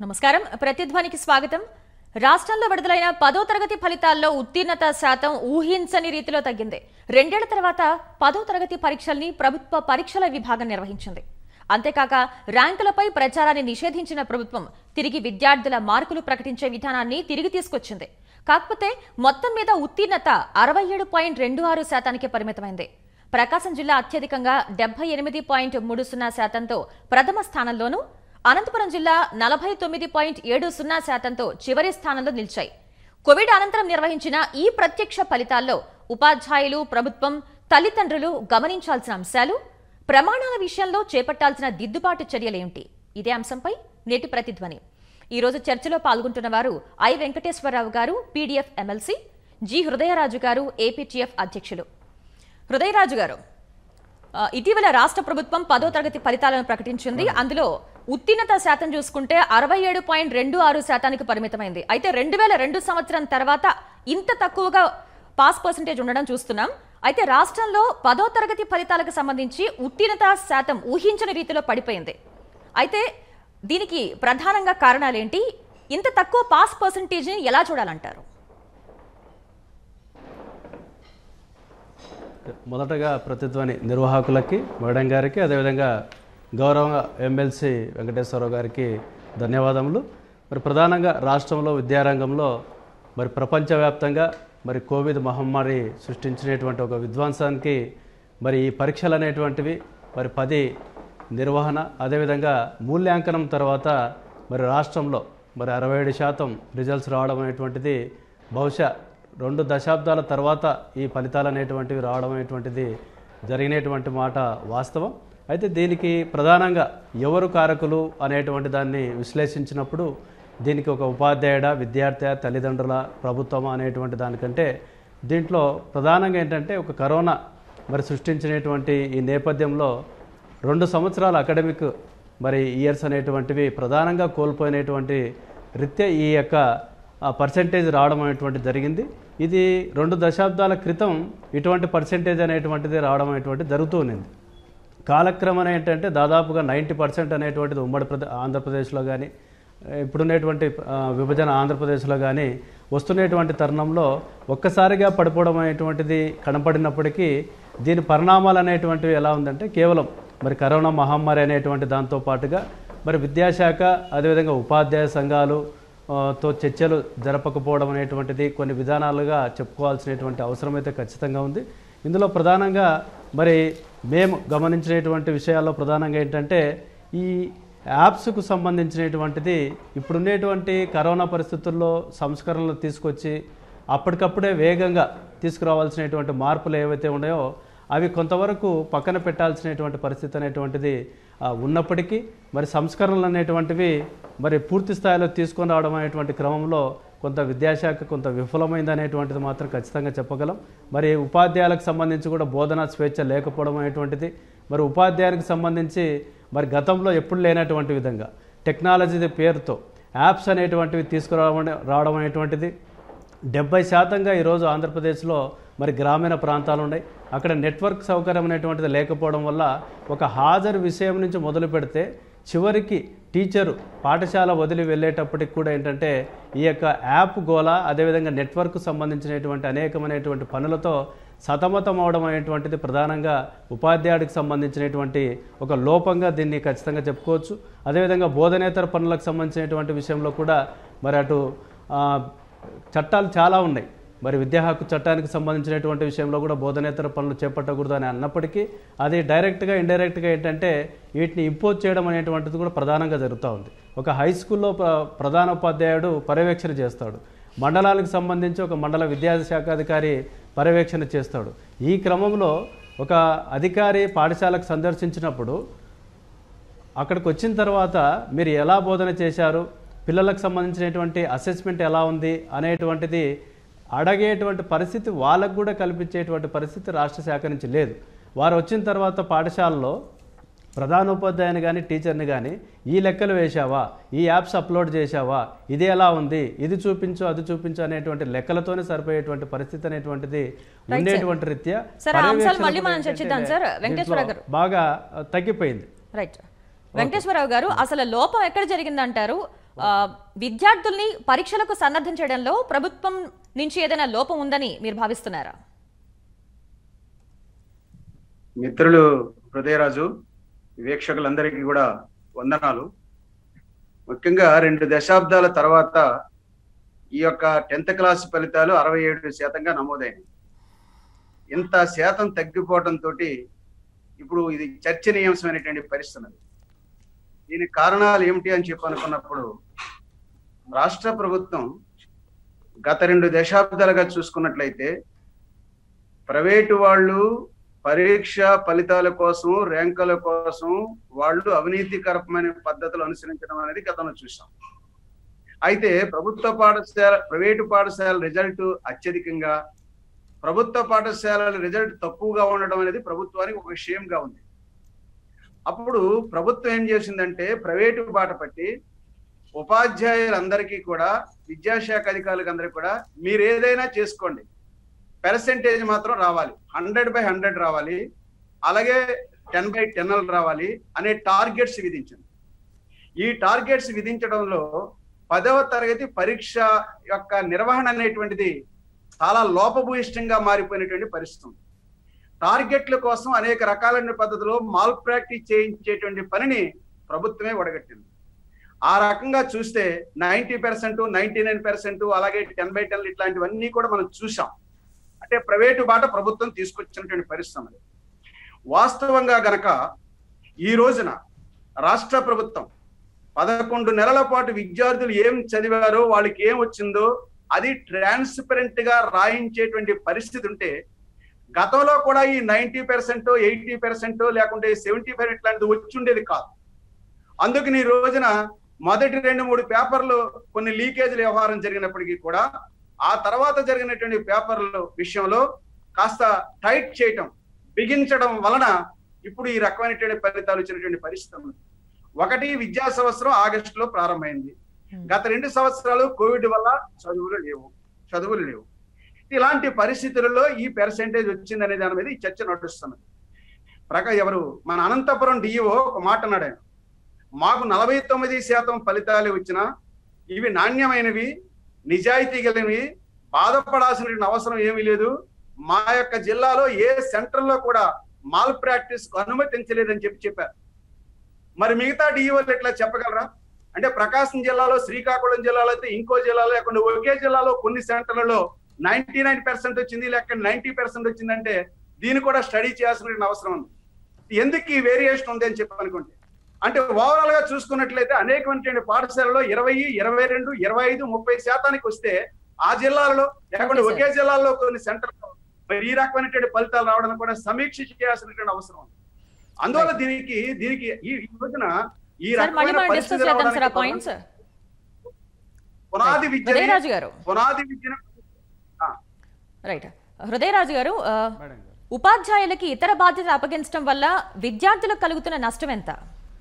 నమస్కారం ప్రతిధ్వనికి స్వాగతం రాష్ట్రంలో విడుదలైన పదో తరగతి ఫలితాల్లో ఉత్తీర్ణత శాతం ఊహించని రీతిలో తగ్గింది రెండేళ్ల తర్వాత పదో తరగతి పరీక్షల్ని ప్రభుత్వ పరీక్షల విభాగం నిర్వహించింది అంతేకాక ర్యాంకులపై ప్రచారాన్ని నిషేధించిన ప్రభుత్వం తిరిగి విద్యార్థుల మార్కులు ప్రకటించే విధానాన్ని తిరిగి తీసుకొచ్చింది కాకపోతే మొత్తం మీద ఉత్తీర్ణత అరవై ఏడు పాయింట్ రెండు ఆరు శాతానికి పరిమితమైంది ప్రకాశం జిల్లా అత్యధికంగా డెబ్బై ఎనిమిది పాయింట్ మూడు సున్నా శాతంతో ప్రథమ స్థానంలోనూ అనంతపురం జిల్లా నలభై తొమ్మిది పాయింట్ ఏడు సున్నా శాతంతో చివరి స్థానంలో నిలిచాయి కోవిడ్ అనంతరం నిర్వహించిన ఈ ప్రత్యక్ష ఫలితాల్లో ఉపాధ్యాయులు ప్రభుత్వం తల్లిదండ్రులు గమనించాల్సిన అంశాలు ప్రమాణాల విషయంలో చేపట్టాల్సిన దిద్దుబాటు చర్యలేంటి ఇదే అంశంపై నేటి ప్రతిధ్వని ఈ రోజు చర్చలో పాల్గొంటున్న వారు ఐ వెంకటేశ్వరరావు గారు పీడీఎఫ్ ఎమ్మెల్సీ జి హృదయరాజు గారు ఏపీటీఎఫ్ అధ్యక్షులు హృదయరాజు గారు ఆ, ఇటీవల రాష్ట్ర ప్రభుత్వం పదో తరగతి ఫలితాలను ప్రకటించింది అందులో ఉత్తీర్ణత శాతం చూసుకుంటే అరవై ఏడు పాయింట్ రెండు ఆరు శాతానికి పరిమితమైంది అయితే రెండు వేల రెండు సంవత్సరం తర్వాత ఇంత తక్కువగా పాస్ పర్సంటేజ్ ఉండడం చూస్తున్నాం అయితే రాష్ట్రంలో పదో తరగతి ఫలితాలకు సంబంధించి ఉత్తీర్ణత శాతం ఊహించని రీతిలో పడిపోయింది అయితే దీనికి ప్రధానంగా కారణాలేంటి ఇంత తక్కువ పాస్ పర్సంటేజ్ని ఎలా చూడాలంటారు మొదటగా ప్రతిధ్వని నిర్వాహకులకి మేడం గారికి అదేవిధంగా గౌరవ ఎమ్మెల్సీ వెంకటేశ్వరరావు గారికి ధన్యవాదములు మరి ప్రధానంగా రాష్ట్రంలో విద్యారంగంలో మరి ప్రపంచవ్యాప్తంగా మరి కోవిడ్ మహమ్మారి సృష్టించినటువంటి ఒక విధ్వంసానికి మరి ఈ పరీక్షలు అనేటువంటివి మరి పది నిర్వహణ అదేవిధంగా మూల్యాంకనం తర్వాత మరి రాష్ట్రంలో మరి అరవై ఏడు శాతం రిజల్ట్స్ రావడం అనేటువంటిది బహుశా రెండు దశాబ్దాల తర్వాత ఈ ఫలితాలు అనేటువంటివి రావడం అనేటువంటిది జరిగినటువంటి మాట వాస్తవం అయితే దీనికి ప్రధానంగా ఎవరు కారకులు అనేటువంటి దాన్ని విశ్లేషించినప్పుడు దీనికి ఒక ఉపాధ్యాయుడ విద్యార్థి తల్లిదండ్రుల ప్రభుత్వమా అనేటువంటి దానికంటే దీంట్లో ప్రధానంగా ఏంటంటే ఒక కరోనా మరి సృష్టించినటువంటి ఈ నేపథ్యంలో రెండు సంవత్సరాల అకాడమిక్ మరి ఇయర్స్ అనేటువంటివి ప్రధానంగా కోల్పోయినటువంటి రీత్యా ఈ యొక్క పర్సెంటేజ్ రావడం అనేటువంటి జరిగింది ఇది రెండు దశాబ్దాల క్రితం ఇటువంటి పర్సెంటేజ్ అనేటువంటిది రావడం అనేటువంటిది జరుగుతూ ఉన్నింది కాలక్రమం ఏంటంటే దాదాపుగా నైంటీ పర్సెంట్ అనేటువంటిది ఉమ్మడి ప్రదే ఆంధ్రప్రదేశ్లో కానీ ఇప్పుడున్నటువంటి ఆ, విభజన ఆంధ్రప్రదేశ్లో కానీ వస్తున్నటువంటి తరుణంలో ఒక్కసారిగా పడిపోవడం అనేటువంటిది కనపడినప్పటికీ దీని పరిణామాలు అనేటువంటివి ఎలా ఉందంటే కేవలం మరి కరోనా మహమ్మారి అనేటువంటి దాంతో పాటుగా మరి విద్యాశాఖ అదేవిధంగా ఉపాధ్యాయ సంఘాలు ఆ, తో చర్చలు జరపకపోవడం అనేటువంటిది కొన్ని విధానాలుగా చెప్పుకోవాల్సినటువంటి అవసరం అయితే ఖచ్చితంగా ఉంది ఇందులో ప్రధానంగా మరి మేము గమనించినటువంటి విషయాల్లో ప్రధానంగా ఏంటంటే ఈ యాప్స్కు సంబంధించినటువంటిది ఇప్పుడున్నటువంటి కరోనా పరిస్థితుల్లో సంస్కరణలు తీసుకొచ్చి అప్పటికప్పుడే వేగంగా తీసుకురావాల్సినటువంటి మార్పులు ఏవైతే ఉన్నాయో అవి కొంతవరకు పక్కన పెట్టాల్సినటువంటి పరిస్థితి అనేటువంటిది ఆ, ఉన్నప్పటికీ మరి సంస్కరణలు అనేటువంటివి మరి పూర్తి స్థాయిలో తీసుకొని రావడం అనేటువంటి క్రమంలో కొంత విద్యాశాఖ కొంత విఫలమైంది అనేటువంటిది మాత్రం ఖచ్చితంగా చెప్పగలం మరి ఉపాధ్యాయులకు సంబంధించి కూడా బోధనా స్వేచ్ఛ లేకపోవడం అనేటువంటిది మరి ఉపాధ్యాయునికి సంబంధించి మరి గతంలో ఎప్పుడు లేనటువంటి విధంగా టెక్నాలజీ పేరుతో యాప్స్ అనేటువంటివి తీసుకురావడం రావడం అనేటువంటిది డెబ్బై శాతంగా ఈరోజు ఆంధ్రప్రదేశ్లో మరి గ్రామీణ ప్రాంతాలు ఉన్నాయి అక్కడ నెట్వర్క్ సౌకర్యం అనేటువంటిది లేకపోవడం వల్ల ఒక హాజరు విషయం నుంచి మొదలు పెడితే చివరికి టీచరు పాఠశాల వదిలి వెళ్ళేటప్పటికి కూడా ఏంటంటే ఈ యొక్క యాప్ గోల అదేవిధంగా నెట్వర్క్ సంబంధించినటువంటి అనేకమైనటువంటి పనులతో సతమతం అవడం అనేటువంటిది ప్రధానంగా ఉపాధ్యాయుడికి సంబంధించినటువంటి ఒక లోపంగా దీన్ని ఖచ్చితంగా చెప్పుకోవచ్చు అదేవిధంగా బోధనేతర పనులకు సంబంధించినటువంటి విషయంలో కూడా మరి అటు ఆ, చట్టాలు చాలా ఉన్నాయి మరి విద్యా హక్కు చట్టానికి సంబంధించినటువంటి విషయంలో కూడా బోధనేతర పనులు చేపట్టకూడదు అని అన్నప్పటికీ అది డైరెక్ట్గా ఇండైరెక్ట్గా ఏంటంటే వీటిని ఇంపోజ్ చేయడం అనేటువంటిది కూడా ప్రధానంగా జరుగుతూ ఉంది ఒక హై స్కూల్లో ప్ర- ప్రధానోపాధ్యాయుడు పర్యవేక్షణ చేస్తాడు మండలాలకు సంబంధించి ఒక మండల విద్యాశాఖాధికారి పర్యవేక్షణ చేస్తాడు ఈ క్రమంలో ఒక అధికారి పాఠశాలకు సందర్శించినప్పుడు అక్కడికి వచ్చిన తర్వాత మీరు ఎలా బోధన చేశారు పిల్లలకు సంబంధించినటువంటి అసెస్మెంట్ ఎలా ఉంది అనేటువంటిది అడగేటువంటి పరిస్థితి వాళ్ళకు కూడా కల్పించేటువంటి పరిస్థితి రాష్ట్ర శాఖ నుంచి లేదు వారు వచ్చిన తర్వాత పాఠశాలలో ప్రధానోపాధ్యాయుని కానీ టీచర్ని కానీ ఈ లెక్కలు వేశావా ఈ యాప్స్ అప్లోడ్ చేశావా ఇది ఎలా ఉంది ఇది చూపించు అది చూపించు అనేటువంటి లెక్కలతోనే సరిపోయేటువంటి పరిస్థితి అనేటువంటిది ఉండేటువంటి రీత్యా సార్, ఆ అంశాలు పర్యవేక్షణ మళ్ళీ మనం కూడా చర్చిద్దాం ఏంటంటే సార్. వెంకటేశ్వర దీంట్లో బాగా ఆ, తగ్గిపోయింది రైట్ వెంకటేశ్వరరావు గారు అసలు లోపం ఎక్కడ జరిగిందంటారు ఆ, విద్యార్థుల్ని పరీక్షలకు సన్నద్ధం చేయడంలో ప్రభుత్వం నుంచి ఏదైనా లోపం ఉందని మీరు భావిస్తున్నారా మిత్రులు హృదయరాజు వీక్షకులందరికీ కూడా వందనాలు ముఖ్యంగా రెండు దశాబ్దాల తర్వాత ఈ యొక్క టెన్త్ క్లాస్ ఫలితాలు అరవై ఏడు శాతంగా నమోదైనవి ఇంత శాతం తగ్గిపోవడంతో ఇప్పుడు ఇది చర్చనీయాంశమైనటువంటి పరిస్థితి ఉన్నది. దీనికి కారణాలు ఏమిటి అని చెప్పి అనుకున్నప్పుడు రాష్ట్ర ప్రభుత్వం గత రెండు దశాబ్దాలుగా చూసుకున్నట్లయితే ప్రైవేటు వాళ్ళు పరీక్ష ఫలితాల కోసం ర్యాంకుల కోసం వాళ్ళు అవినీతికరమైన పద్ధతులు అనుసరించడం అనేది గతంలో చూసాం అయితే ప్రభుత్వ పాఠశాల ప్రైవేటు పాఠశాల రిజల్ట్ అత్యధికంగా ప్రభుత్వ పాఠశాలల రిజల్ట్ తక్కువగా ఉండడం అనేది ప్రభుత్వానికి ఒక విషయంగా ఉంది అప్పుడు ప్రభుత్వం ఏం చేసిందంటే ప్రైవేటు బాట పట్టి ఉపాధ్యాయులందరికీ కూడా విద్యాశాఖ అధికారులకు అందరికీ కూడా మీరు ఏదైనా చేసుకోండి పర్సెంటేజ్ మాత్రం రావాలి హండ్రెడ్ బై హండ్రెడ్ రావాలి అలాగే టెన్ బై టెన్ రావాలి అనే టార్గెట్స్ విధించింది ఈ టార్గెట్స్ విధించడంలో పదవ తరగతి పరీక్ష యొక్క నిర్వహణ అనేటువంటిది చాలా లోపభూయిష్టంగా మారిపోయినటువంటి పరిస్థితి ఉంది. టార్గెట్ల కోసం అనేక రకాలైన పద్ధతిలో మాల్ ప్రాక్టీస్ చేయించేటువంటి పనిని ప్రభుత్వమే ఒడగట్టింది ఆ రకంగా చూస్తే ninety percent ninety nine percent అలాగే టెన్ బై టెన్ ఇట్లాంటివన్నీ కూడా మనం చూసాం అంటే ప్రైవేటు బాట ప్రభుత్వం తీసుకొచ్చినటువంటి పరిస్థితి ఉన్నది. వాస్తవంగా గనక ఈ రోజున రాష్ట్ర ప్రభుత్వం పదకొండు నెలల పాటు విద్యార్థులు ఏం చదివారో వాళ్ళకి ఏం వచ్చిందో అది ట్రాన్స్పరెంట్ గా రాయించేటువంటి పరిస్థితి ఉంటే గతంలో కూడా ఈ నైన్టీ పర్సెంట్ ఎయిటీ పర్సెంట్ లేకుంటే సెవెంటీ పర్సెంట్ లాంటిది వచ్చి ఉండేది కాదు అందుకని ఈ రోజున మొదటి రెండు మూడు పేపర్లు కొన్ని లీకేజీల వ్యవహారం జరిగినప్పటికీ కూడా ఆ తర్వాత జరిగినటువంటి పేపర్ల విషయంలో కాస్త టైట్ చేయటం బిగించడం వలన ఇప్పుడు ఈ రకమైనటువంటి ఫలితాలు వచ్చినటువంటి పరిస్థితి ఉంది ఒకటి విద్యా సంవత్సరం ఆగస్టులో ప్రారంభమైంది గత రెండు సంవత్సరాలు కోవిడ్ వల్ల చదువులు లేవు చదువులు లేవు ఇలాంటి పరిస్థితులలో ఈ పర్సెంటేజ్ వచ్చింది అనే దాని మీద ఈ చర్చ నడుస్తున్నది ప్రక ఎవరు మన అనంతపురం డిఈఓ ఒక మాట అన్నాడు ఆయన మాకు నలభై తొమ్మిది శాతం ఫలితాలు వచ్చినా ఇవి నాణ్యమైనవి నిజాయితీ కలిగినవి బాధపడాల్సిన అవసరం ఏమీ లేదు మా యొక్క జిల్లాలో ఏ సెంటర్లో కూడా మాల్ ప్రాక్టీస్ అనుమతించలేదని చెప్పి చెప్పారు మరి మిగతా డిఈఓలు ఎట్లా చెప్పగలరా అంటే ప్రకాశం జిల్లాలో శ్రీకాకుళం జిల్లాలో అయితే ఇంకో జిల్లాలో లేకుండా ఒకే జిల్లాలో కొన్ని సెంటర్లలో నైన్టీ నైన్ పర్సెంట్ వచ్చింది లేక నైన్టీ పర్సెంట్ వచ్చిందంటే దీన్ని కూడా స్టడీ చేయాల్సిన అవసరం ఉంది ఎందుకు ఈ వేరియేషన్ ఉంది అని చెప్పి అనుకుంటే అంటే ఓవరాల్ గా చూసుకున్నట్లయితే అనేకమైనటువంటి పాఠశాలలో ఇరవై ఇరవై రెండు ఇరవై ఐదు ముప్పై శాతానికి వస్తే ఆ జిల్లాలలో లేకుండా Okay, sir. ఒకే జిల్లాలో కొన్ని సెంటర్లో మరి ఈ రకమైనటువంటి ఫలితాలు రావడం కూడా సమీక్ష చేయాల్సినటువంటి అవసరం ఉంది అందువల్ల దీనికి దీనికి ఈ ఈ రోజున ఈ సార్ మళ్ళీ రకమైన మనం డిస్కస్ పరిస్థితి చేద్దాం సార్ ఆ రావడానికి పాయింట్స్ పునాది విద్య హృదయరాజు గారు పునాది విద్యను ఆ, రైట్ హృదయరాజు గారు ఆ, మేడం గారు ఉపాధ్యాయులకి ఇతర బాధ్యతలు అప్పగించడం వల్ల విద్యార్థులకు కలుగుతున్న నష్టం ఎంత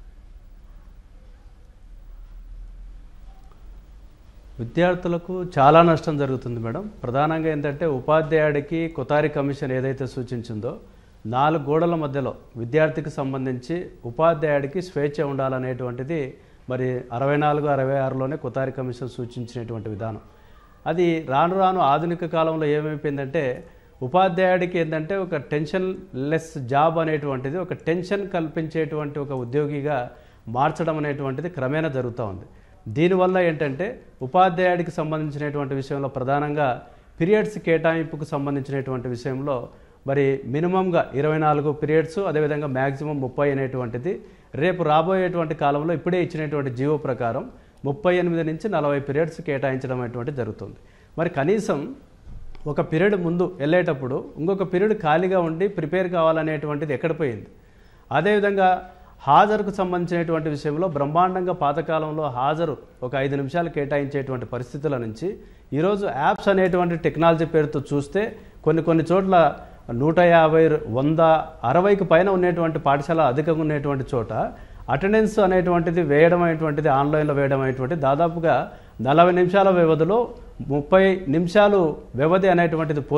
విద్యార్థులకు చాలా నష్టం జరుగుతుంది మేడం ప్రధానంగా ఏంటంటే ఉపాధ్యాయుడికి కొతారి కమిషన్ ఏదైతే సూచించిందో నాలుగు గోడల మధ్యలో విద్యార్థికి సంబంధించి ఉపాధ్యాయుడికి స్వేచ్ఛ ఉండాలనేటువంటిది మరి అరవై నాలుగు అరవై ఆరులోనే కొతారి కమిషన్ సూచించినటువంటి విధానం అది రాను రాను ఆధునిక కాలంలో ఏమైపోయిందంటే ఉపాధ్యాయుడికి ఏంటంటే ఒక టెన్షన్ లెస్ జాబ్ అనేటువంటిది ఒక టెన్షన్ కల్పించేటువంటి ఒక ఉద్యోగిగా మార్చడం అనేటువంటిది క్రమేణా జరుగుతూ ఉంది దీనివల్ల ఏంటంటే ఉపాధ్యాయుడికి సంబంధించినటువంటి విషయంలో ప్రధానంగా పీరియడ్స్ కేటాయింపుకు సంబంధించినటువంటి విషయంలో మరి మినిమంగా ఇరవై నాలుగు పీరియడ్స్ అదేవిధంగా మ్యాక్సిమం ముప్పై అనేటువంటిది రేపు రాబోయేటువంటి కాలంలో ఇప్పుడే ఇచ్చినటువంటి జీవో ప్రకారం ముప్పై ఎనిమిది నుంచి నలభై పీరియడ్స్ కేటాయించడం అనేటువంటి జరుగుతుంది మరి కనీసం ఒక పీరియడ్ ముందు వెళ్ళేటప్పుడు ఇంకొక పీరియడ్ ఖాళీగా ఉండి ప్రిపేర్ కావాలనేటువంటిది ఎక్కడ పోయింది అదేవిధంగా హాజరుకు సంబంధించినటువంటి విషయంలో బ్రహ్మాండంగా పాతకాలంలో హాజరు ఒక ఐదు నిమిషాలు కేటాయించేటువంటి పరిస్థితుల నుంచి ఈరోజు యాప్స్ అనేటువంటి టెక్నాలజీ పేరుతో చూస్తే కొన్ని కొన్ని చోట్ల నూట యాభై వంద అరవైకి పైన ఉన్నటువంటి పాఠశాల అధికంగా ఉన్నటువంటి చోట అటెండెన్స్ అనేటువంటిది వేయడం అనేటువంటిది ఆన్లైన్లో వేయడం అనేటువంటిది దాదాపుగా నలభై నిమిషాల వ్యవధిలో ముప్పై నిమిషాలు వ్యవధి అనేటువంటిది పోతే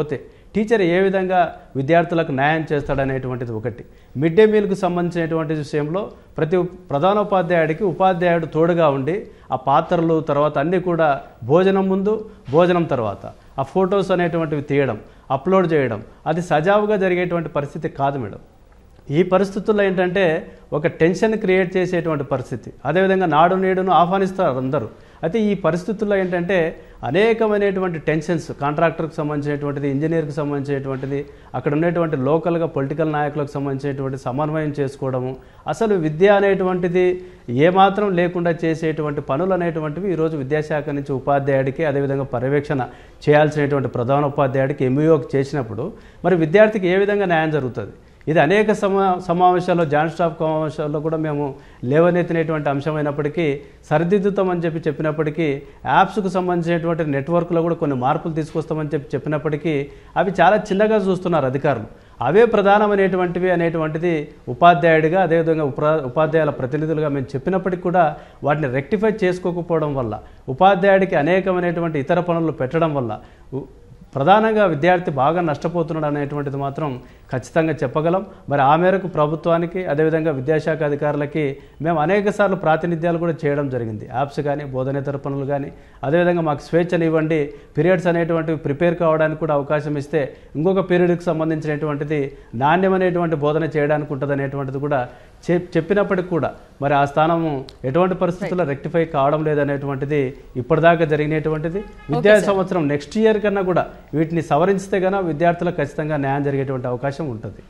టీచర్ ఏ విధంగా విద్యార్థులకు న్యాయం చేస్తాడనేటువంటిది ఒకటి మిడ్ డే మీల్కు సంబంధించినటువంటి విషయంలో ప్రతి ప్రధానోపాధ్యాయుడికి ఉపాధ్యాయుడు తోడుగా ఉండి ఆ పాత్రలు తర్వాత అన్నీ కూడా భోజనం ముందు భోజనం తర్వాత ఆ ఫొటోస్ అనేటువంటివి తీయడం అప్లోడ్ చేయడం అది సజావుగా జరిగేటువంటి పరిస్థితి కాదు మేడం ఈ పరిస్థితుల్లో ఏంటంటే ఒక టెన్షన్ క్రియేట్ చేసేటువంటి పరిస్థితి అదేవిధంగా నాడు నేడును ఆహ్వానిస్తారు అందరూ అయితే ఈ పరిస్థితుల్లో ఏంటంటే అనేకమైనటువంటి టెన్షన్స్ కాంట్రాక్టర్కి సంబంధించినటువంటిది ఇంజనీర్కి సంబంధించినటువంటిది అక్కడ ఉన్నటువంటి లోకల్గా పొలిటికల్ నాయకులకు సంబంధించినటువంటి సమన్వయం చేసుకోవడము అసలు విద్య అనేటువంటిది ఏమాత్రం లేకుండా చేసేటువంటి పనులు అనేటువంటివి ఈరోజు విద్యాశాఖ నుంచి ఉపాధ్యాయుడికి అదేవిధంగా పర్యవేక్షణ చేయాల్సినటువంటి ప్రధాన ఉపాధ్యాయుడికి ఎంఈఓకి చేసినప్పుడు మరి విద్యార్థికి ఏ విధంగా న్యాయం జరుగుతుంది ఇది అనేక సమా సమావేశాల్లో జాయింట్ స్టాఫ్ సమావేశాల్లో కూడా మేము లేవనెత్తినటువంటి అంశమైనప్పటికీ సరిదిద్దుతామని చెప్పి చెప్పినప్పటికీ యాప్స్కు సంబంధించినటువంటి నెట్వర్క్లో కూడా కొన్ని మార్పులు తీసుకొస్తామని చెప్పి చెప్పినప్పటికీ అవి చాలా చిన్నగా చూస్తున్నారు అధికారులు అవే ప్రధానమైనటువంటివి అనేటువంటిది ఉపాధ్యాయుడిగా అదేవిధంగా ఉపా ఉపాధ్యాయుల ప్రతినిధులుగా మేము చెప్పినప్పటికీ కూడా వాటిని రెక్టిఫై చేసుకోకపోవడం వల్ల ఉపాధ్యాయుడికి అనేకమైనటువంటి ఇతర పనులు పెట్టడం వల్ల ఉ- ప్రధానంగా విద్యార్థి బాగా నష్టపోతున్నాడు అనేటువంటిది మాత్రం ఖచ్చితంగా చెప్పగలం మరి ఆ మేరకు ప్రభుత్వానికి అదేవిధంగా విద్యాశాఖ అధికారులకి మేము అనేక సార్లు ప్రాతినిధ్యాలు కూడా చేయడం జరిగింది యాప్స్ కానీ బోధనేతర పనులు కానీ అదేవిధంగా మాకు స్వేచ్ఛను ఇవ్వండి పీరియడ్స్ అనేటువంటివి ప్రిపేర్ కావడానికి కూడా అవకాశం ఇస్తే ఇంకొక పీరియడ్కి సంబంధించినటువంటిది నాణ్యమైనటువంటి బోధన చేయడానికి ఉంటుంది అనేటువంటిది కూడా చె- చెప్పినప్పటికి కూడా మరి ఆ స్థానము ఎటువంటి పరిస్థితుల్లో రెక్టిఫై కావడం లేదనేటువంటిది ఇప్పటిదాకా జరిగినటువంటిది విద్యా సంవత్సరం నెక్స్ట్ ఇయర్ కన్నా కూడా వీటిని సవరిస్తే గన విద్యార్థులకు ఖచ్చితంగా న్యాయం జరిగేటువంటి అవకాశం ఉంటుంది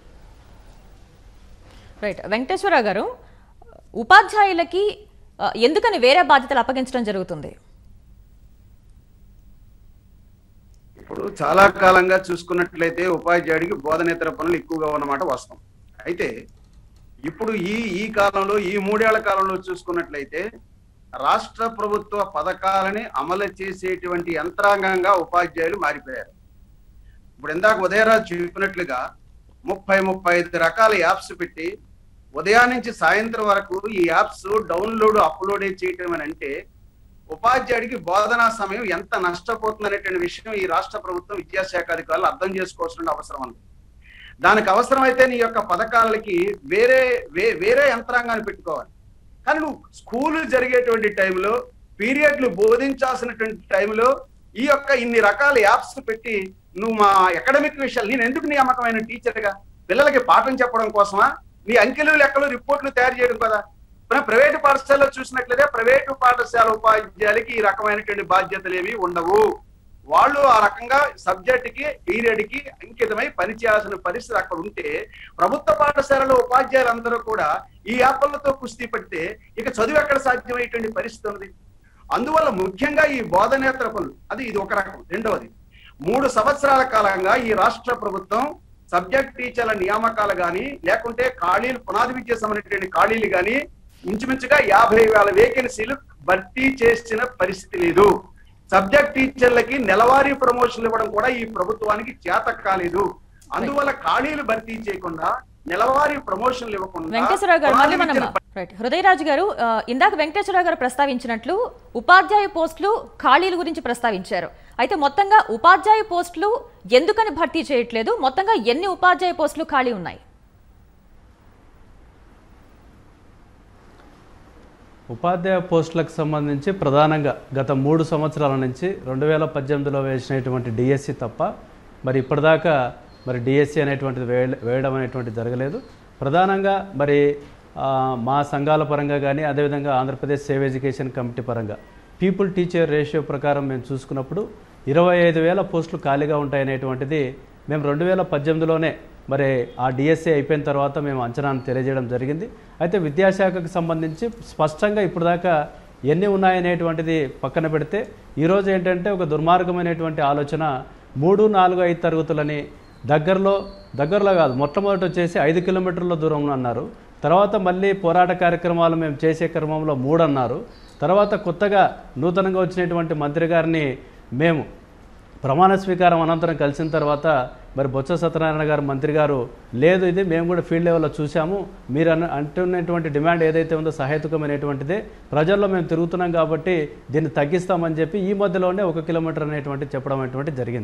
రైట్ వెంకటేశ్వరరావు గారు ఉపాధ్యాయులకి ఆ, ఎందుకని వేరే బాధ్యతలు అప్పగించడం జరుగుతుంది ఇప్పుడు చాలా కాలంగా చూసుకున్నట్లయితే ఉపాధ్యాయుడికి బోధనేతర పనులు ఎక్కువగా ఉన్నమాట వాస్తవం అయితే ఇప్పుడు ఈ ఈ కాలంలో ఈ మూడేళ్ల కాలంలో చూసుకున్నట్లయితే రాష్ట్ర ప్రభుత్వ పథకాలని అమలు చేసేటువంటి యంత్రాంగంగా ఉపాధ్యాయులు మారిపోయారు ఇప్పుడు ఇందాక ఉదయరాజు చెప్పినట్లుగా ముప్పై ముప్పై ఐదు రకాల యాప్స్ పెట్టి ఉదయం నుంచి సాయంత్రం వరకు ఈ యాప్స్ డౌన్లోడ్ అప్లోడ్ చేయటం అని అంటే ఉపాధ్యాయుడికి బోధనా సమయం ఎంత నష్టపోతుంది అనేటువంటి విషయం ఈ రాష్ట్ర ప్రభుత్వం విద్యాశాఖ అధికారులు అర్థం చేసుకోవాల్సిన అవసరం ఉంది దానికి అవసరమైతే నీ యొక్క పథకాలకి వేరే వే- వేరే యంత్రాంగాన్ని పెట్టుకోవాలి కానీ నువ్వు స్కూలు జరిగేటువంటి టైంలో పీరియడ్లు బోధించాల్సినటువంటి టైంలో ఈ యొక్క ఇన్ని రకాల యాప్స్ పెట్టి నువ్వు మా అకాడమిక్ విషయాలు నేను ఎందుకు నియామకమైన టీచర్గా పిల్లలకి పాఠం చెప్పడం కోసమా నీ అంకెలు లెక్కలు రిపోర్ట్లు తయారు చేయడం కదా మన ప్రైవేటు పాఠశాలలో చూసినట్లయితే ప్రైవేటు పాఠశాల ఉపాధ్యాయులకి ఈ రకమైనటువంటి బాధ్యతలు ఏవి ఉండవు వాళ్ళు ఆ రకంగా సబ్జెక్ట్ కి పీరియడ్ కి అంకితమై పనిచేయాల్సిన పరిస్థితి అక్కడ ఉంటే ప్రభుత్వ పాఠశాలలో ఉపాధ్యాయులందరూ కూడా ఈ యాప్లతో కుస్తీ పడితే ఇక చదువు ఎక్కడ సాధ్యమయ్యేటువంటి పరిస్థితి ఉంది అందువల్ల ముఖ్యంగా ఈ బోధనేతర పనులు అది ఇది ఒక రకం రెండవది మూడు సంవత్సరాల కాలంగా ఈ రాష్ట్ర ప్రభుత్వం సబ్జెక్ట్ టీచర్ల నియామకాలు గాని లేకుంటే ఖాళీలు పునాది విద్య సంబంధించిన ఖాళీలు గాని ఇంచుమించుగా యాభై వేల వేకెన్సీలు భర్తీ చేసిన పరిస్థితి లేదు సబ్జెక్ట్ టీచర్లకి నెలవారీ ప్రమోషన్లు ఇవ్వడం కూడా ఈ ప్రభుత్వానికి చేత కాలేదు అందువల్ల ఖాళీలు భర్తీ చేయకుండా నెలవారీ ప్రమోషన్లు ఇవ్వకుండా వెంకటేశ్వరరావు గారు మళ్ళీ పునాది మనం విద్యను రైట్ హృదయరాజు గారు ఆ, ఇందాక వెంకటేశ్వరరావు గారు ప్రస్తావించినట్లు ఉపాధ్యాయ పోస్టులు ఖాళీల గురించి ప్రస్తావించారు అయితే మొత్తంగా ఉపాధ్యాయ పోస్టులు ఎందుకని భర్తీ చేయట్లేదు మొత్తంగా ఎన్ని ఉపాధ్యాయ పోస్టులు ఖాళీ ఉన్నాయి ఉపాధ్యాయ పోస్టులకు సంబంధించి ప్రధానంగా గత మూడు సంవత్సరాల నుంచి రెండు వేల పద్దెనిమిదిలో వేసినటువంటి డిఎస్సి తప్ప మరి ఇప్పటిదాకా మరి డిఎస్సి అనేటువంటిది వేయ వేయడం అనేటువంటిది జరగలేదు ప్రధానంగా మరి ఆ, మా సంఘాల పరంగా కానీ అదేవిధంగా ఆంధ్రప్రదేశ్ సేవ్ ఎడ్యుకేషన్ కమిటీ పరంగా పీపుల్ టీచర్ రేషియో ప్రకారం మేము చూసుకున్నప్పుడు ఇరవై ఐదు వేల పోస్టులు ఖాళీగా ఉంటాయనేటువంటిది మేము రెండు వేల పద్దెనిమిదిలోనే మరి ఆ డిఎస్ఏ అయిపోయిన తర్వాత మేము అంచనాను తెలియజేయడం జరిగింది అయితే విద్యాశాఖకు సంబంధించి స్పష్టంగా ఇప్పుడు దాకా ఎన్ని ఉన్నాయనేటువంటిది పక్కన పెడితే ఈరోజు ఏంటంటే ఒక దుర్మార్గమైనటువంటి ఆలోచన మూడు నాలుగు ఐదు తరగతులని దగ్గరలో దగ్గరలో కాదు మొట్టమొదటి వచ్చేసి ఐదు కిలోమీటర్ల దూరంలో అన్నారు తర్వాత మళ్ళీ పోరాట కార్యక్రమాలు మేము చేసే క్రమంలో మూడు అన్నారు తర్వాత కొత్తగా నూతనంగా వచ్చినటువంటి మంత్రి గారిని మేము ప్రమాణ స్వీకారం అనంతరం కలిసిన తర్వాత మరి బొత్స సత్యనారాయణ గారు మంత్రి గారు లేదు ఇది మేము కూడా ఫీల్డ్ లెవెల్లో చూసాము మీరు అన్న అంటున్నటువంటి డిమాండ్ ఏదైతే ఉందో సహేతుకమైనటువంటిదే ప్రజల్లో మేము తిరుగుతున్నాం కాబట్టి దీన్ని తగ్గిస్తామని చెప్పి ఈ మధ్యలోనే ఒక కిలోమీటర్ అనేటువంటి చెప్పడం అనేటువంటి జరిగింది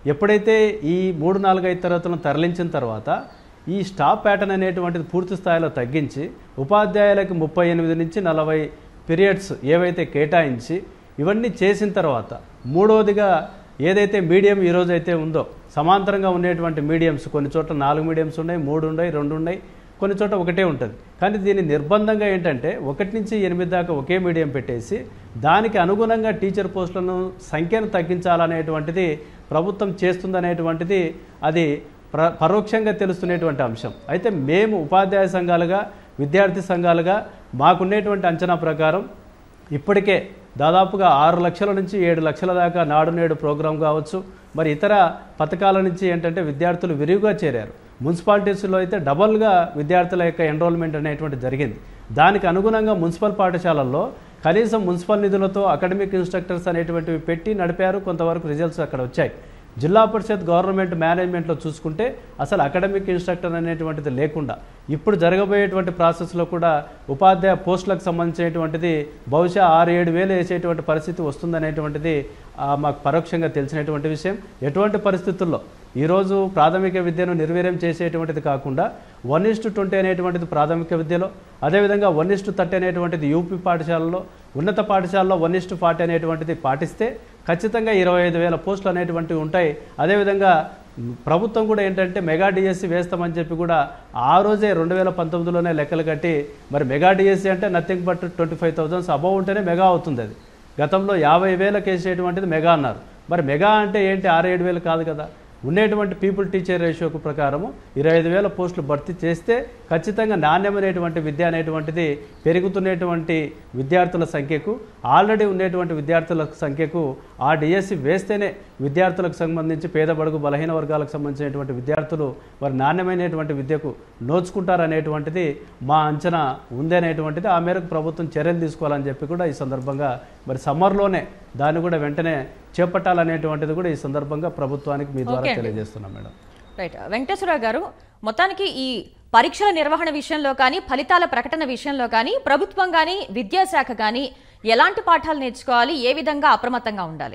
ఎప్పుడైతే ఈ మూడు నాలుగు ఐదు తరగతులను తరలించిన తర్వాత ఈ స్టాప్ ప్యాటర్న్ అనేటువంటిది పూర్తి స్థాయిలో తగ్గించి ఉపాధ్యాయులకు ముప్పై ఎనిమిది నుంచి నలభై పీరియడ్స్ ఏవైతే కేటాయించి ఇవన్నీ చేసిన తర్వాత మూడవదిగా ఏదైతే మీడియం ఈరోజు అయితే ఉందో సమాంతరంగా ఉండేటువంటి మీడియంస్ కొన్ని చోట్ల నాలుగు మీడియంస్ ఉన్నాయి మూడు ఉన్నాయి రెండు ఉన్నాయి కొన్ని చోట్ల ఒకటే ఉంటుంది కానీ దీని నిర్బంధంగా ఏంటంటే ఒకటి నుంచి ఎనిమిది దాకా ఒకే మీడియం పెట్టేసి దానికి అనుగుణంగా టీచర్ పోస్టులను సంఖ్యను తగ్గించాలనేటువంటిది ప్రభుత్వం చేస్తుందనేటువంటిది అది ప్ర పరోక్షంగా తెలుస్తున్నటువంటి అంశం అయితే మేము ఉపాధ్యాయ సంఘాలుగా విద్యార్థి సంఘాలుగా మాకున్నటువంటి అంచనా ప్రకారం ఇప్పటికే దాదాపుగా ఆరు లక్షల నుంచి ఏడు లక్షల దాకా నాడు నేడు ప్రోగ్రాం కావచ్చు మరి ఇతర పథకాల నుంచి ఏంటంటే విద్యార్థులు విరివిగా చేరారు మున్సిపాలిటీస్లో అయితే డబల్గా విద్యార్థుల యొక్క ఎన్రోల్మెంట్ అనేటువంటి జరిగింది దానికి అనుగుణంగా మున్సిపల్ పాఠశాలల్లో కనీసం మున్సిపల్ నిధులతో అకాడమిక్ ఇన్స్ట్రక్టర్స్ అనేటువంటివి పెట్టి నడిపారు కొంతవరకు రిజల్ట్స్ అక్కడ వచ్చాయి జిల్లా పరిషత్ గవర్నమెంట్ మేనేజ్మెంట్లో చూసుకుంటే అసలు అకాడమిక్ ఇన్స్ట్రక్టర్ అనేటువంటిది లేకుండా ఇప్పుడు జరగబోయేటువంటి ప్రాసెస్లో కూడా ఉపాధ్యాయ పోస్టులకు సంబంధించినటువంటిది బహుశా ఆరు ఏడు వేలు వేసేటువంటి పరిస్థితి వస్తుందనేటువంటిది ఆ, మాకు పరోక్షంగా తెలిసినటువంటి విషయం ఎటువంటి పరిస్థితుల్లో ఈరోజు ప్రాథమిక విద్యను నిర్వీర్యం చేసేటువంటిది కాకుండా వన్ ఇస్టు ట్వంటీ అనేటువంటిది ప్రాథమిక విద్యలో అదేవిధంగా వన్ ఇస్టు థర్టీ అనేటువంటిది యూపీ పాఠశాలలో ఉన్నత పాఠశాలలో వన్ ఇస్టు ఫార్టీ అనేటువంటిది పాటిస్తే ఖచ్చితంగా ఇరవై ఐదు వేల పోస్టులు అనేటువంటివి ఉంటాయి అదేవిధంగా ప్రభుత్వం కూడా ఏంటంటే మెగా డిఎస్సి వేస్తామని చెప్పి కూడా ఆ రోజే రెండు వేల పంతొమ్మిదిలోనే లెక్కలు కట్టి మరి మెగా డిఎస్సి అంటే nothing but twenty five thousands above ఉంటేనే మెగా అవుతుంది అది గతంలో యాభై వేలకు వేసేటువంటిది మెగా అన్నారు మరి మెగా అంటే ఏంటి ఆరు ఏడు వేలు కాదు కదా ఉండేటువంటి పీపుల్ టీచర్ రేషియోకు ప్రకారము ఇరవై ఐదు వేల పోస్టులు భర్తీ చేస్తే ఖచ్చితంగా నాణ్యమైనటువంటి విద్య అనేటువంటిది పెరుగుతున్నటువంటి విద్యార్థుల సంఖ్యకు ఆల్రెడీ ఉండేటువంటి విద్యార్థుల సంఖ్యకు ఆ డిఎస్సి వేస్తేనే విద్యార్థులకు సంబంధించి పేద బడుగు బలహీన వర్గాలకు సంబంధించినటువంటి విద్యార్థులు వారి నాణ్యమైనటువంటి విద్యకు నోచుకుంటారనేటువంటిది మా అంచనా ఉందనేటువంటిది ఆ మేరకు ప్రభుత్వం చర్యలు తీసుకోవాలని చెప్పి కూడా ఈ సందర్భంగా మరి సమ్మర్లోనే దాన్ని కూడా వెంటనే చేపట్టాలనేటువంటిది కూడా ఈ సందర్భంగా ప్రభుత్వానికి మీ ద్వారా ఓకే అండి. తెలియజేస్తున్నాం మేడం రైట్ వెంకటేశ్వరరావు గారు మొత్తానికి ఈ పరీక్షల నిర్వహణ విషయంలో కానీ ఫలితాల ప్రకటన విషయంలో కానీ ప్రభుత్వం కానీ విద్యాశాఖ కానీ ఎలాంటి పాఠాలు నేర్చుకోవాలి ఏ విధంగా అప్రమత్తంగా ఉండాలి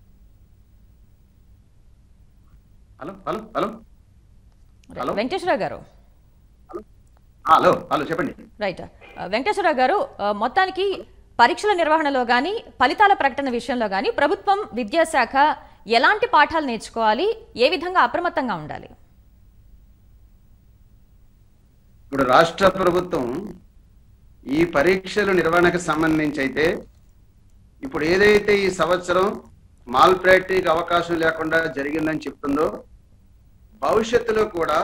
hello hello hello hello Venkateswara Rao గారు ఆ, హలో హలో చెప్పండి రైట్ ఆ, వెంకటేశ్వరరావు గారు ఆ, మొత్తానికి పరీక్షల నిర్వహణలో కానీ ఫలితాల ప్రకటన విషయంలో కానీ ప్రభుత్వం విద్యాశాఖ ఎలాంటి పాఠాలు నేర్చుకోవాలి ఏ విధంగా అప్రమత్తంగా ఉండాలి ఇప్పుడు రాష్ట్ర ప్రభుత్వం ఈ పరీక్షల నిర్వహణకు సంబంధించి అయితే ఇప్పుడు ఏదైతే ఈ సంవత్సరం మాల్ ప్రాక్టీకి అవకాశం లేకుండా జరిగిందని చెప్తుందో భవిష్యత్తులో కూడా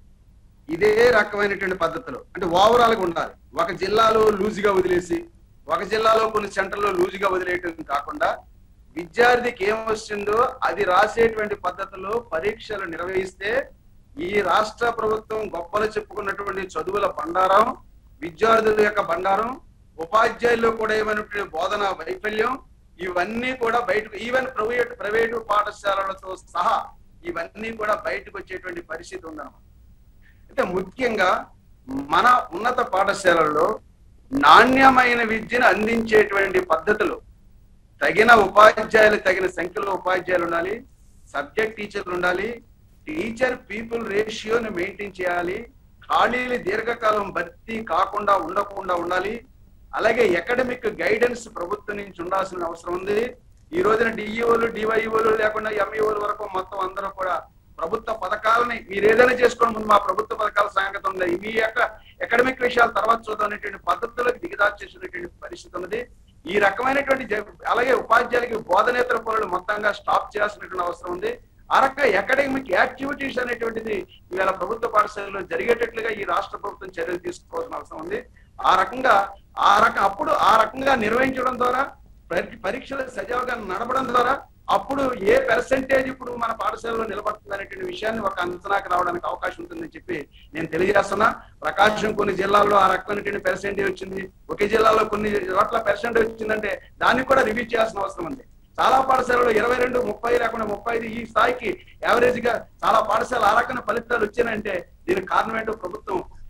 ఇదే రకమైనటువంటి పద్ధతులు అంటే ఓవరాల్ గా ఉండాలి ఒక జిల్లాలో లూజుగా వదిలేసి ఒక జిల్లాలో కొన్ని సెంటర్లో లూజుగా వదిలేయటం కాకుండా విద్యార్థికి ఏం వస్తుందో అది రాసేటువంటి పద్ధతిలో పరీక్షలు నిర్వహిస్తే ఈ రాష్ట్ర ప్రభుత్వం గొప్పలు చెప్పుకున్నటువంటి చదువుల బండారం విద్యార్థుల యొక్క బండారం ఉపాధ్యాయుల్లో కూడా ఏమైనటువంటి బోధన వైఫల్యం ఇవన్నీ కూడా బయటకు ఈవెన్ ప్రైవేట్ ప్రైవేటు పాఠశాలలతో సహా ఇవన్నీ కూడా బయటకు వచ్చేటువంటి పరిస్థితి ఉందన్నమాట అయితే ముఖ్యంగా మన ఉన్నత పాఠశాలల్లో నాణ్యమైన విద్యను అందించేటువంటి పద్ధతులు తగిన ఉపాధ్యాయులు తగిన సంఖ్యలో ఉపాధ్యాయులు ఉండాలి సబ్జెక్ట్ టీచర్లు ఉండాలి టీచర్ పీపుల్ రేషియోని మెయింటైన్ చేయాలి ఖాళీలు దీర్ఘకాలం భర్తీ కాకుండా ఉండకుండా ఉండాలి అలాగే అకాడమిక్ గైడెన్స్ ప్రభుత్వం నుంచి ఉండాల్సిన అవసరం ఉంది ఈ రోజున డిఈఓలు డివైఓలు లేకుండా ఎంఈఓలు వరకు మొత్తం అందరూ కూడా ప్రభుత్వ పథకాలని మీరు ఏదైనా చేసుకోండి ముందు మా ప్రభుత్వ పథకాల సంగతి ఉంది మీ యొక్క అకాడమిక్ విషయాలు తర్వాత చూద్దాం అనేటువంటి పద్ధతులకు దిగదార్చేసినటువంటి పరిస్థితి ఉన్నది ఈ రకమైనటువంటి జ- అలాగే ఉపాధ్యాయులకి బోధనేతర పనులు మొత్తంగా స్టాప్ చేయాల్సినటువంటి అవసరం ఉంది ఆ రకంగా అకాడమిక్ యాక్టివిటీస్ అనేటువంటిది ఇవాళ ప్రభుత్వ పాఠశాలలో జరిగేటట్లుగా ఈ రాష్ట్ర ప్రభుత్వం చర్యలు తీసుకోవాల్సిన అవసరం ఉంది ఆ రకంగా ఆ రకం అప్పుడు ఆ రకంగా నిర్వహించడం ద్వారా పరి- పరీక్షలు సజావుగా నడపడం ద్వారా అప్పుడు ఏ పర్సెంటేజ్ ఇప్పుడు మన పాఠశాలలో నిలబడుతుంది అనేటువంటి విషయాన్ని ఒక అంచనాకి రావడానికి అవకాశం ఉంటుందని చెప్పి నేను తెలియజేస్తున్నా ప్రకాశం కొన్ని జిల్లాల్లో ఆ రకమైనటువంటి పర్సెంటేజ్ వచ్చింది ఒకే జిల్లాలో కొన్ని చోట్ల పర్సెంటేజ్ వచ్చిందంటే దాన్ని కూడా రివ్యూ చేయాల్సిన అవసరం ఉంది చాలా పాఠశాలలో ఇరవై రెండు ముప్పై లేకుండా ముప్పై ఐదు ఈ స్థాయికి యావరేజ్ గా చాలా పాఠశాల ఆ రకమైన ఫలితాలు వచ్చాయంటే దీనికి కారణం ఏంటో ప్రభుత్వం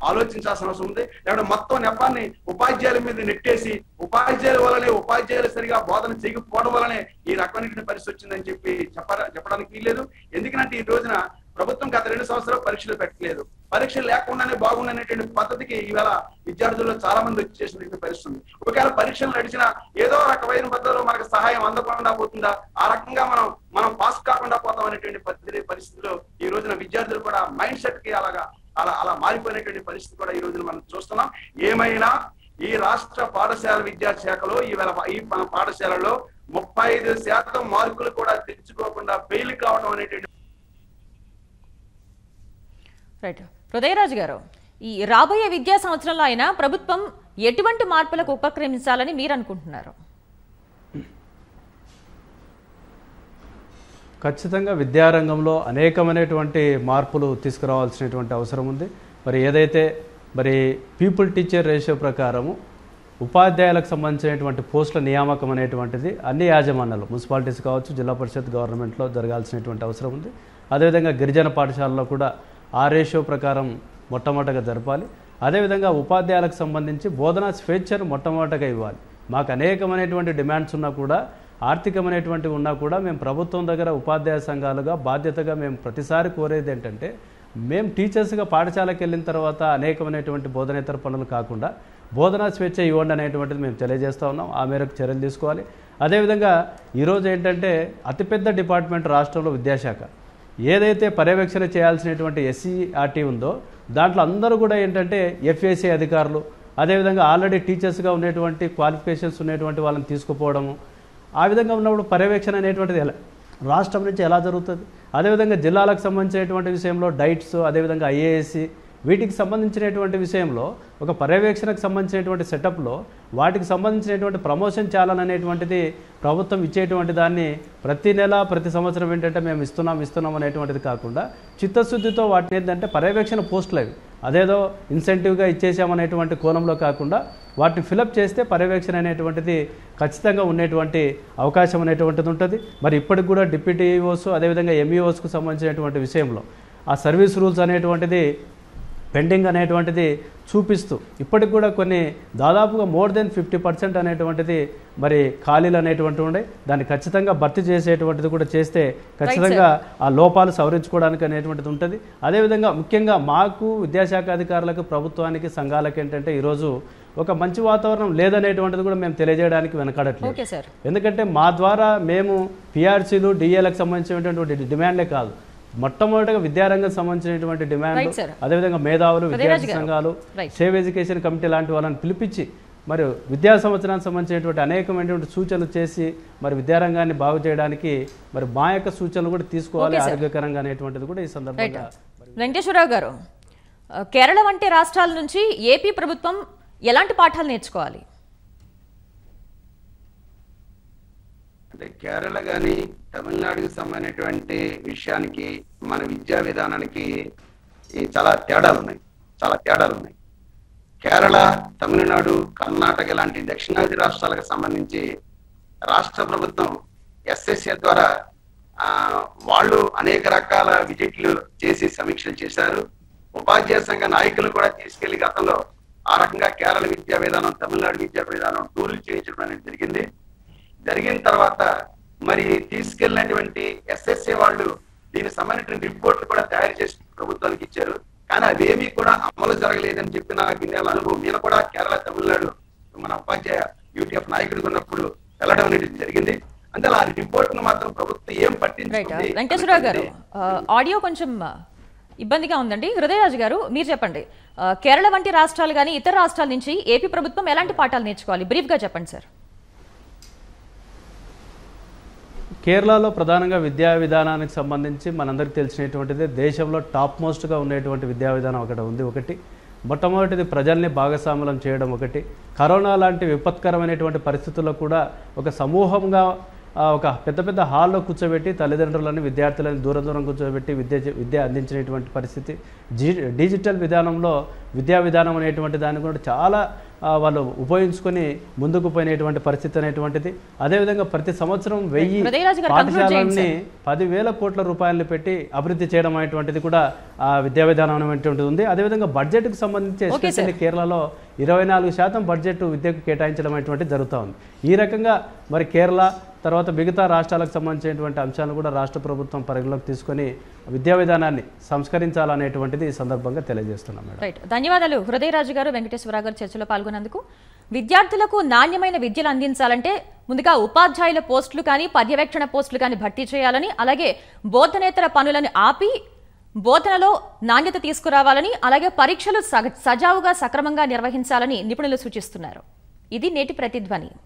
ఆలోచించాల్సిన అవసరం ఉంది లేకపోతే మొత్తం నెపాన్ని ఉపాధ్యాయుల మీద నెట్టేసి ఉపాధ్యాయుల వల్లనే ఉపాధ్యాయులు సరిగా బోధన చేయకపోవడం వల్లనే ఈ రకమైనటువంటి పరిస్థితి వచ్చిందని చెప్పి చెప్ప చెప్పడానికి వీల్లేదు ఎందుకంటే ఈ రోజున ప్రభుత్వం గత రెండు సంవత్సరాలు పరీక్షలు పెట్టలేదు పరీక్షలు లేకుండానే బాగుండనేటువంటి పద్ధతికి ఈవేళ విద్యార్థుల్లో చాలా మంది వచ్చేసినటువంటి పరిస్థితి ఉంది ఒకవేళ పరీక్షలు నడిచినా ఏదో రకమైన పద్ధతిలో మనకు సహాయం అందకుండా పోతుందా ఆ రకంగా మనం మనం పాస్ కాకుండా పోతాం అనేటువంటి పద్ధతి పరిస్థితిలో ఈ రోజున విద్యార్థులు కూడా మైండ్ సెట్ కి అలాగా అలా అలా మారిపోయినటువంటి పరిస్థితి కూడా ఈ రోజున మనం చూస్తున్నాం ఏమైనా ఈ రాష్ట్ర పాఠశాల విద్యాశాఖలో ఈవేళ ఈ మన పాఠశాలలో ముప్పై ఐదు శాతం మార్కులు కూడా తెచ్చుకోకుండా ఫెయిల్ కావడం అనేటువంటి రైట్ హృదయరాజు గారు ఈ రాబోయే విద్యా సంవత్సరంలో అయినా ప్రభుత్వం ఎటువంటి మార్పులకు ఉపక్రమించాలని మీరు అనుకుంటున్నారు ఖచ్చితంగా విద్యారంగంలో అనేకమైనటువంటి మార్పులు తీసుకురావాల్సినటువంటి అవసరం ఉంది మరి ఏదైతే మరి పీపుల్ టీచర్ రేషియో ప్రకారము ఉపాధ్యాయులకు సంబంధించినటువంటి పోస్టుల నియామకం అనేటువంటిది అన్ని యాజమాన్యాలు మున్సిపాలిటీస్ కావచ్చు జిల్లా పరిషత్ గవర్నమెంట్లో జరగాల్సినటువంటి అవసరం ఉంది అదేవిధంగా గిరిజన పాఠశాలలో కూడా ఆ రేషియో ప్రకారం మొట్టమొదటగా జరపాలి అదేవిధంగా ఉపాధ్యాయులకు సంబంధించి బోధనా స్వేచ్ఛను మొట్టమొదటగా ఇవ్వాలి మాకు అనేకమైనటువంటి డిమాండ్స్ ఉన్నా కూడా ఆర్థికమైనటువంటివి ఉన్నా కూడా మేము ప్రభుత్వం దగ్గర ఉపాధ్యాయ సంఘాలుగా బాధ్యతగా మేము ప్రతిసారి కోరేది ఏంటంటే మేము టీచర్స్గా పాఠశాలకు వెళ్ళిన తర్వాత అనేకమైనటువంటి బోధనేతర పనులు కాకుండా బోధనా స్వేచ్ఛ ఇవ్వండి అనేటువంటిది మేము తెలియజేస్తూ ఉన్నాం ఆ మేరకు చర్యలు తీసుకోవాలి అదేవిధంగా ఈరోజు ఏంటంటే అతిపెద్ద డిపార్ట్మెంట్ రాష్ట్రంలో విద్యాశాఖ ఏదైతే పర్యవేక్షణ చేయాల్సినటువంటి ఎస్సీఆర్టీ ఉందో దాంట్లో అందరూ కూడా ఏంటంటే ఎఫ్ఏసీ అధికారులు అదేవిధంగా ఆల్రెడీ టీచర్స్గా ఉన్నటువంటి క్వాలిఫికేషన్స్ ఉన్నటువంటి వాళ్ళని తీసుకుపోవడము ఆ విధంగా ఉన్నప్పుడు పర్యవేక్షణ అనేటువంటిది ఎలా రాష్ట్రం నుంచి ఎలా జరుగుతుంది అదేవిధంగా జిల్లాలకు సంబంధించినటువంటి విషయంలో డైట్స్ అదేవిధంగా ఐఏఎస్సి వీటికి సంబంధించినటువంటి విషయంలో ఒక పర్యవేక్షణకు సంబంధించినటువంటి సెటప్లో వాటికి సంబంధించినటువంటి ప్రమోషన్ ఛాలన్ అనేటువంటిది ప్రభుత్వం ఇచ్చేటువంటి దాన్ని ప్రతి నెల ప్రతి సంవత్సరం ఏంటంటే మేము ఇస్తున్నాం ఇస్తున్నాం అనేటువంటిది కాకుండా చిత్తశుద్ధితో వాటిని ఏంటంటే పర్యవేక్షణ పోస్టులు అవి అదేదో ఇన్సెంటివ్గా ఇచ్చేసామనేటువంటి కోణంలో కాకుండా వాటిని ఫిలప్ చేస్తే పర్యవేక్షణ అనేటువంటిది ఖచ్చితంగా ఉండేటువంటి అవకాశం అనేటువంటిది ఉంటుంది మరి ఇప్పటికి కూడా డిప్యూటీ ఈఓస్ అదేవిధంగా ఎంఈఓస్కు సంబంధించినటువంటి విషయంలో ఆ సర్వీస్ రూల్స్ అనేటువంటిది పెండింగ్ అనేటువంటిది చూపిస్తూ ఇప్పటికి కూడా కొన్ని దాదాపుగా మోర్ దెన్ ఫిఫ్టీ పర్సెంట్ అనేటువంటిది మరి ఖాళీలు అనేటువంటి ఉండే దాన్ని ఖచ్చితంగా భర్తీ చేసేటువంటిది కూడా చేస్తే ఖచ్చితంగా ఆ లోపాలు సవరించుకోవడానికి అనేటువంటిది ఉంటుంది అదేవిధంగా ముఖ్యంగా మాకు విద్యాశాఖ అధికారులకు ప్రభుత్వానికి సంఘాలకు ఏంటంటే ఈరోజు ఒక మంచి వాతావరణం లేదనేటువంటిది కూడా మేము తెలియజేయడానికి వెనకాడట్లేదు ఓకే సార్ ఎందుకంటే మా ద్వారా మేము పిఆర్సీలు డిఏలకు సంబంధించినటువంటి డిమాండ్లే కాదు మొట్టమొదటిగా విద్యారంగం సంబంధించినటువంటి డిమాండ్ Right, sir. అదేవిధంగా మేధావులు హృదయరాజ్ విద్యార్థి గారు. సంఘాలు Right. సేవ్ ఎడ్యుకేషన్ కమిటీ లాంటి వాళ్ళని పిలిపించి మరి విద్యా సంవత్సరానికి సంబంధించినటువంటి అనేకమైనటువంటి సూచనలు చేసి మరి విద్యారంగాన్ని బాగు చేయడానికి మరి మా యొక్క సూచనలు కూడా తీసుకోవాలి Okay, sir. ఆరోగ్యకరంగా అనేటువంటిది కూడా ఈ రైట్ సందర్భంగా వెంకటేశ్వరరావు గారు ఆ, కేరళ వంటి రాష్ట్రాల నుంచి ఏపీ ప్రభుత్వం ఎలాంటి పాఠాలు నేర్చుకోవాలి అంటే కేరళ కానీ తమిళనాడుకి సంబంధించినటువంటి విషయానికి మన విద్యా విధానానికి ఈ చాలా తేడాలు ఉన్నాయి చాలా తేడాలు ఉన్నాయి కేరళ తమిళనాడు కర్ణాటక లాంటి దక్షిణాది రాష్ట్రాలకు సంబంధించి రాష్ట్ర ప్రభుత్వం ఎస్ఎస్ఏ ద్వారా ఆ, వాళ్ళు అనేక రకాల విజిట్లు చేసి సమీక్షలు చేశారు ఉపాధ్యాయ సంఘ నాయకులు కూడా తీసుకెళ్లి గతంలో ఆ రకంగా కేరళ విద్యా విధానం తమిళనాడు విద్యా విధానం టూర్లు చేయించడం అనేది జరిగింది జరిగిన తర్వాత మరి తీసుకెళ్ళినటువంటి ఎస్ఎస్ఏ వాళ్ళు దీనికి సంబంధించిన రిపోర్ట్ కూడా తయారు చేసి ప్రభుత్వానికి ఇచ్చారు కానీ అవేమీ కూడా అమలు జరగలేదని చెప్పి నాకు ఇన్నేళ్ళ అనుభవం నేను కూడా కేరళ తమిళనాడు మన ఉపాధ్యాయ యూటీఎఫ్ నాయకుడిగా ఉన్నప్పుడు వెళ్ళడం అనేది జరిగింది అంటే ఆ రిపోర్ట్ ను మాత్రం ప్రభుత్వం ఏం రైట్ పట్టించుకుంది వెంకటేశ్వరరావు గారు ఆ, ఆడియో కొంచెం ఆ, ఇబ్బందిగా ఉందండి హృదయరాజు గారు మీరు చెప్పండి ఆ, కేరళ వంటి రాష్ట్రాలు కానీ ఇతర రాష్ట్రాల నుంచి ఏపీ ప్రభుత్వం ఎలాంటి పాఠాలు నేర్చుకోవాలి బ్రీఫ్గా చెప్పండి సార్ కేరళలో ప్రధానంగా విద్యా విధానానికి సంబంధించి మనందరికీ తెలిసినటువంటిది దేశంలో టాప్ మోస్ట్గా ఉండేటువంటి విద్యా విధానం ఒకటి ఉంది ఒకటి మొట్టమొదటిది ప్రజల్ని భాగస్వాములం చేయడం ఒకటి కరోనా లాంటి విపత్కరమైనటువంటి పరిస్థితుల్లో కూడా ఒక సమూహంగా ఆ, ఒక పెద్ద పెద్ద హాల్లో కూర్చోబెట్టి తల్లిదండ్రులని విద్యార్థులని దూరం దూరం కూర్చోబెట్టి విద్య చే- విద్య అందించినటువంటి పరిస్థితి జి డిజిటల్ విధానంలో విద్యా విధానం అనేటువంటి దాన్ని కూడా చాలా ఆ, వాళ్ళు ఉపయోగించుకొని ముందుకు పోయినటువంటి పరిస్థితి అనేటువంటిది అదేవిధంగా ప్రతి సంవత్సరం వెయ్యి హృదయరాజు గారు conclude చేయండి పాఠశాలల్ని పదివేల కోట్ల రూపాయలు పెట్టి అభివృద్ధి చేయడం అనేటువంటిది కూడా ఆ విద్యా విధానం అనేటువంటిది ఉంది అదేవిధంగా బడ్జెట్కు సంబంధించి Okay, ఎస్పెషల్లీ కేరళలో ఇరవై నాలుగు శాతం బడ్జెట్ విద్యకు కేటాయించడం అనేటువంటిది జరుగుతూ ఉంది ఈ రకంగా మరి కేరళ తర్వాత మిగతా రాష్ట్రాలకు సంబంధించినటువంటి అంశాలను కూడా రాష్ట్ర ప్రభుత్వం పరిగణలోకి తీసుకొని విద్యా విధానాన్ని సంస్కరించాలనేటువంటిది ఈ సందర్భంగా తెలియజేస్తున్నాం మేడం రైట్ ధన్యవాదాలు హృదయరాజు గారు వెంకటేశ్వరరావు గారు చర్చలో పాల్గొన్నందుకు విద్యార్థులకు నాణ్యమైన విద్యను అందించాలంటే ముందుగా ఉపాధ్యాయుల పోస్టులు కానీ పర్యవేక్షణ పోస్టులు కానీ భర్తీ చేయాలని అలాగే బోధనేతర పనులను ఆపి బోధనలో నాణ్యత తీసుకురావాలని అలాగే పరీక్షలు సగ- సజావుగా సక్రమంగా నిర్వహించాలని నిపుణులు సూచిస్తున్నారు ఇది నేటి ప్రతిధ్వని